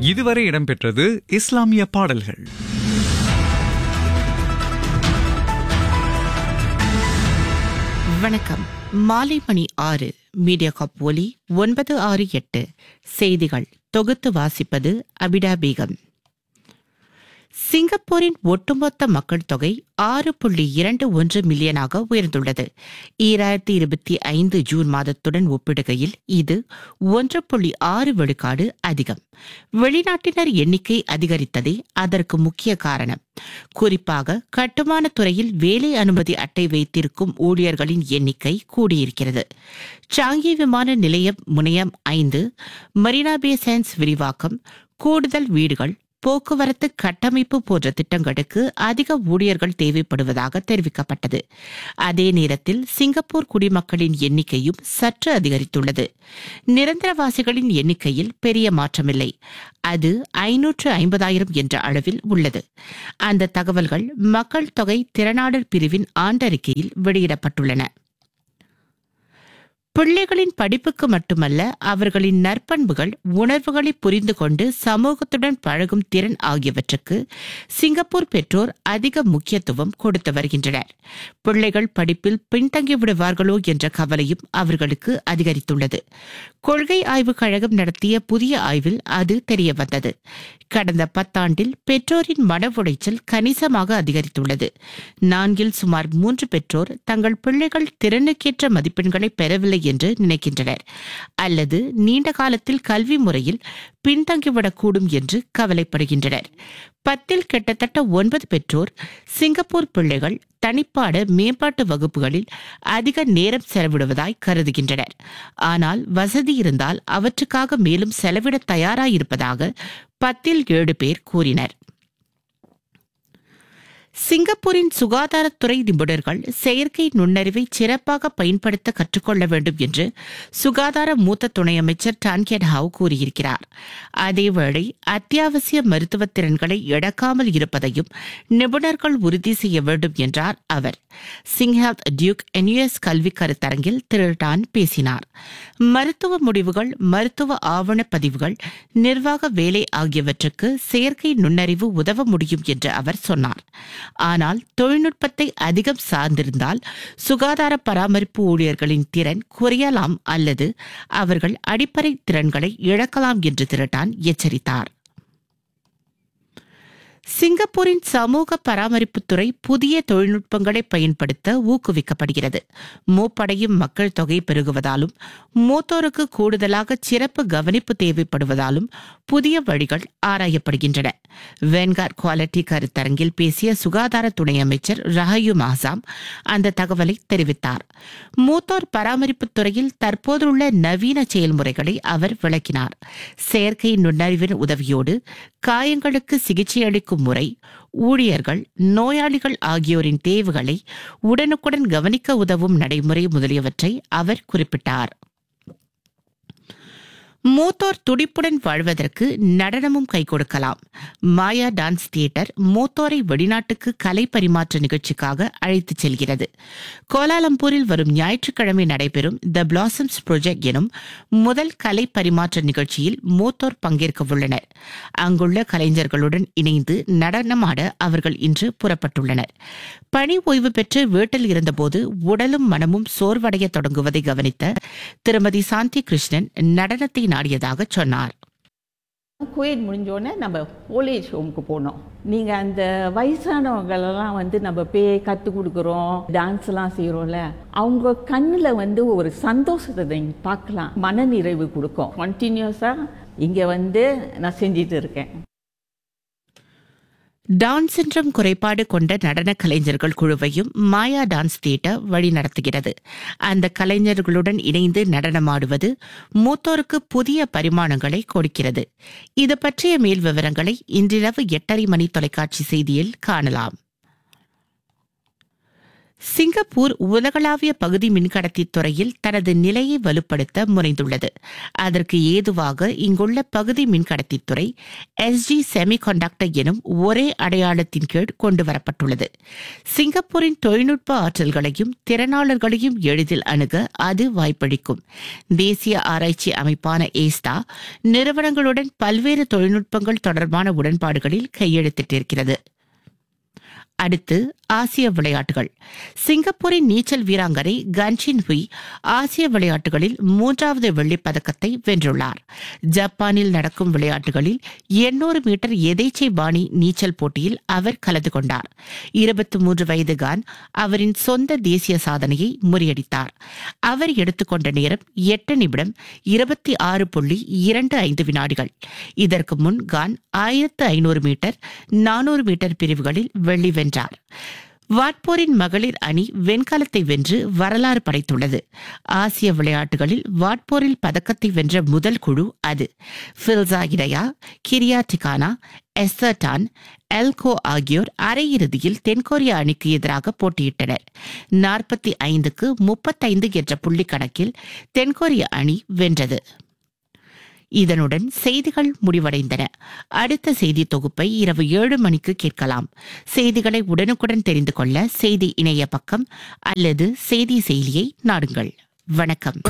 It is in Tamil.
இதுவரை இடம்பெற்றது இஸ்லாமிய பாடல்கள் வணக்கம் மாலை மணி ஆறு மீடியா காப் ஒலி ஒன்பது ஆறு எட்டு செய்திகள் தொகுத்து வாசிப்பது அபிடா பேகம் சிங்கப்பூரின் ஒட்டுமொத்த மக்கள் தொகை ஆறு புள்ளி இரண்டு ஒன்று மில்லியனாக உயர்ந்துள்ளது ஈராயிரத்தி இருபத்தி ஐந்து ஜூன் மாதத்துடன் ஒப்பிடுகையில் இது ஒன்று புள்ளி ஆறு விழுக்காடு அதிகம் வெளிநாட்டினர் எண்ணிக்கை அதிகரித்ததே அதற்கு முக்கிய காரணம் குறிப்பாக கட்டுமான துறையில் வேலை அனுமதி அட்டை வைத்திருக்கும் ஊழியர்களின் எண்ணிக்கை கூடியிருக்கிறது சாங்கி விமான நிலையம் முனையம் ஐந்து மரீனா பே சயின்ஸ் விரிவாக்கம் கூடுதல் வீடுகள் போக்குவரத்து கட்டமைப்பு போன்ற திட்டங்களுக்கு அதிக ஊழியர்கள் தேவைப்படுவதாக தெரிவிக்கப்பட்டது அதே நேரத்தில் சிங்கப்பூர் குடிமக்களின் எண்ணிக்கையும் சற்று அதிகரித்துள்ளது நிரந்தரவாசிகளின் எண்ணிக்கையில் பெரிய மாற்றமில்லை அது ஐநூற்று ஐம்பதாயிரம் என்ற அளவில் உள்ளது அந்த தகவல்கள் மக்கள் தொகை திறனாளர் பிரிவின் ஆண்டறிக்கையில் வெளியிடப்பட்டுள்ளன பிள்ளைகளின் படிப்புக்கு மட்டுமல்ல அவர்களின் நற்பண்புகள் உணர்வுகளை புரிந்து கொண்டு சமூகத்துடன் பழகும் திறன் ஆகியவற்றுக்கு சிங்கப்பூர் பெற்றோர் அதிக முக்கியத்துவம் கொடுத்து வருகின்றனர் பிள்ளைகள் படிப்பில் பின்தங்கி விடுவார்களோ என்ற கவலையும் அவர்களுக்கு அதிகரித்துள்ளது கொள்கை ஆய்வுக் கழகம் நடத்திய புதிய ஆய்வில் அது தெரியவந்தது கடந்த பத்தாண்டில் பெற்றோரின் மன உளைச்சல் கணிசமாக அதிகரித்துள்ளது நான்கில் சுமார் மூன்று பெற்றோர் தங்கள் பிள்ளைகள் திறனுக்கேற்ற மதிப்பெண்களை பெறவில்லை என்று நினைக்கின்றனர் அல்லது நீண்ட காலத்தில் கல்வி முறையில் பின்தங்கிவிடக்கூடும் என்று கவலைப்படுகின்றனர் பத்தில் கிட்டத்தட்ட ஒன்பது பெற்றோர் சிங்கப்பூர் பிள்ளைகள் தனிப்பாட மேம்பாட்டு வகுப்புகளில் அதிக நேரம் செலவிடுவதாய் கருதுகின்றனர் ஆனால் வசதி இருந்தால் அவற்றுக்காக மேலும் செலவிட தயாராயிருப்பதாக பத்தில் ஏழு பேர் கூறினர் சிங்கப்பூரின் சுகாதாரத்துறை நிபுணர்கள் செயற்கை நுண்ணறிவை சிறப்பாக பயன்படுத்த கற்றுக்கொள்ள வேண்டும் என்று சுகாதார மூத்த துணை அமைச்சர் டான்கெட் ஹாவ் கூறியிருக்கிறார் அதேவேளை அத்தியாவசிய மருத்துவ திறன்களை இழக்காமல் இருப்பதையும் நிபுணர்கள் உறுதி செய்ய வேண்டும் என்றார் அவர் சிங்ஹாத் டியூக் என்யூஎஸ் கல்வி கருத்தரங்கில் திரு டான் பேசினார் மருத்துவ முடிவுகள் மருத்துவ ஆவண பதிவுகள் நிர்வாக வேலை ஆகியவற்றுக்கு செயற்கை நுண்ணறிவு உதவ முடியும் என்று அவர் சொன்னார் ஆனால் தொழில்நுட்பத்தை அதிகம் சார்ந்திருந்தால் சுகாதார பராமரிப்பு ஊழியர்களின் திறன் குறையலாம் அல்லது அவர்கள் அடிப்படை திறன்களை இழக்கலாம் என்று திரட்டான் எச்சரித்தார் சிங்கப்பூரின் சமூக பராமரிப்புத்துறை புதிய தொழில்நுட்பங்களை பயன்படுத்த ஊக்குவிக்கப்படுகிறது மூப்படையும் மக்கள் தொகை பெருகுவதாலும் மூத்தோருக்கு கூடுதலாக சிறப்பு கவனிப்பு தேவைப்படுவதாலும் புதிய வழிகள் ஆராயப்படுகின்றன வென்கார் குவாலிட்டி கருத்தரங்கில் பேசிய சுகாதார துணை அமைச்சர் ரஹயு மாசாம் அந்த தகவலை தெரிவித்தார் மூத்தோர் பராமரிப்புத் துறையில் தற்போதுள்ள நவீன செயல்முறைகளை அவர் விளக்கினார் செயற்கை நுண்ணறிவின் உதவியோடு காயங்களுக்கு சிகிச்சை அளிக்கும் முறை ஊழியர்கள் நோயாளிகள் ஆகியோரின் தேவைகளை உடனுக்குடன் கவனிக்க உதவும் நடைமுறை முதலியவற்றை அவர் குறிப்பிட்டார் மூத்தோர் துடிப்புடன் வாழ்வதற்கு நடனமும் கை கொடுக்கலாம் மாயா டான்ஸ் தியேட்டர் மூத்தோரை வெளிநாட்டுக்கு கலை பரிமாற்ற நிகழ்ச்சிக்காக அழைத்துச் செல்கிறது கோலாலம்பூரில் வரும் ஞாயிற்றுக்கிழமை நடைபெறும் த பிளாசம்ஸ் ப்ரொஜெக்ட் எனும் முதல் கலை பரிமாற்ற நிகழ்ச்சியில் மூத்தோர் பங்கேற்க உள்ளனர் அங்குள்ள கலைஞர்களுடன் இணைந்து நடனமாட அவர்கள் இன்று புறப்பட்டுள்ளனர் பணி ஓய்வு பெற்று வீட்டில் இருந்தபோது உடலும் மனமும் சோர்வடைய தொடங்குவதை கவனித்த திருமதி சாந்தி கிருஷ்ணன் நடனத்தை நாடியதாக சொன்னார் கோயில் முடிஞ்சோடனே நம்ம ஓல்டேஜ் ஹோமுக்கு போனோம் நீங்கள் அந்த வயசானவங்களெல்லாம் வந்து நம்ம பே கற்றுக் கொடுக்குறோம் டான்ஸ்லாம் செய்கிறோம்ல அவங்க கண்ணில் வந்து ஒரு சந்தோஷத்தை நீங்கள் பார்க்கலாம் மனநிறைவு கொடுக்கும் கண்டினியூஸாக இங்கே வந்து நான் செஞ்சிட்டு இருக்கேன் டான் சின்ரம் குறைபாடு கொண்ட நடன கலைஞர்கள் குழுவையும் மாயா டான்ஸ் தியேட்டர் வழிநடத்துகிறது அந்த கலைஞர்களுடன் இணைந்து நடனமாடுவது மூத்தோருக்கு புதிய பரிமாணங்களை கொடுக்கிறது இது பற்றிய மேல் விவரங்களை இன்றிரவு எட்டரை மணி தொலைக்காட்சி செய்தியில் காணலாம் சிங்கப்பூர் உலகளாவிய பகுதி மின்கடத்தி துறையில் தனது நிலையை வலுப்படுத்த முனைந்துள்ளது அதற்கு ஏதுவாக இங்குள்ள பகுதி மின்கடத்தி துறை எஸ்ஜி செமிகண்டக்டர் எனும் ஒரே அடையாளத்தின் கீழ் கொண்டு வரப்பட்டுள்ளது சிங்கப்பூரின் தொழில்நுட்ப ஆற்றல்களையும் திறனாளர்களையும் எளிதில் அணுக அது வாய்ப்பளிக்கும் தேசிய ஆராய்ச்சி அமைப்பான ஏஸ்டா நிறுவனங்களுடன் பல்வேறு தொழில்நுட்பங்கள் தொடர்பான உடன்பாடுகளில் கையெழுத்திட்டிருக்கிறது அடுத்து ஆசிய விளையாட்டுகள் சிங்கப்பூரின் நீச்சல் வீராங்கனை கன்ஷின் ஹுய் ஆசிய விளையாட்டுகளில் மூன்றாவது வெள்ளிப் பதக்கத்தை வென்றுள்ளார் ஜப்பானில் நடக்கும் விளையாட்டுகளில் 800 மீட்டர் எதேச்சை பாணி நீச்சல் போட்டியில் அவர் கலந்து கொண்டார் இருபத்தி மூன்று வயது கான் அவரின் சொந்த தேசிய சாதனையை முறியடித்தார் அவர் எடுத்துக்கொண்ட நேரம் எட்டு நிமிடம் இருபத்தி ஆறு புள்ளி இரண்டு ஐந்து வினாடிகள் இதற்கு முன் கான் ஆயிரத்து ஐநூறு மீட்டர் நானூறு மீட்டர் பிரிவுகளில் வெள்ளி வென்றார் வாட்போரின் மகளிர் அணி வெண்கலத்தை வென்று வரலாறு படைத்துள்ளது ஆசிய விளையாட்டுகளில் வாட்போரில் பதக்கத்தை வென்ற முதல் குழு அது ஃபில்சா இடையா கிரியா டிகானா எஸ்தர்டான் எல்கோ ஆகியோர் அரையிறுதியில் தென்கொரிய அணிக்கு எதிராக போட்டியிட்டனர் நாற்பத்தி ஐந்துக்கு முப்பத்தைந்து என்ற புள்ளி கணக்கில் தென்கொரிய அணி வென்றது இதனுடன் செய்திகள் முடிவடைந்தன அடுத்த செய்தி தொகுப்பை இரவு ஏழு மணிக்கு கேட்கலாம் செய்திகளை உடனுக்குடன் தெரிந்து கொள்ள செய்தி இணைய பக்கம் அல்லது செய்தி செயலியை நாடுங்கள் வணக்கம்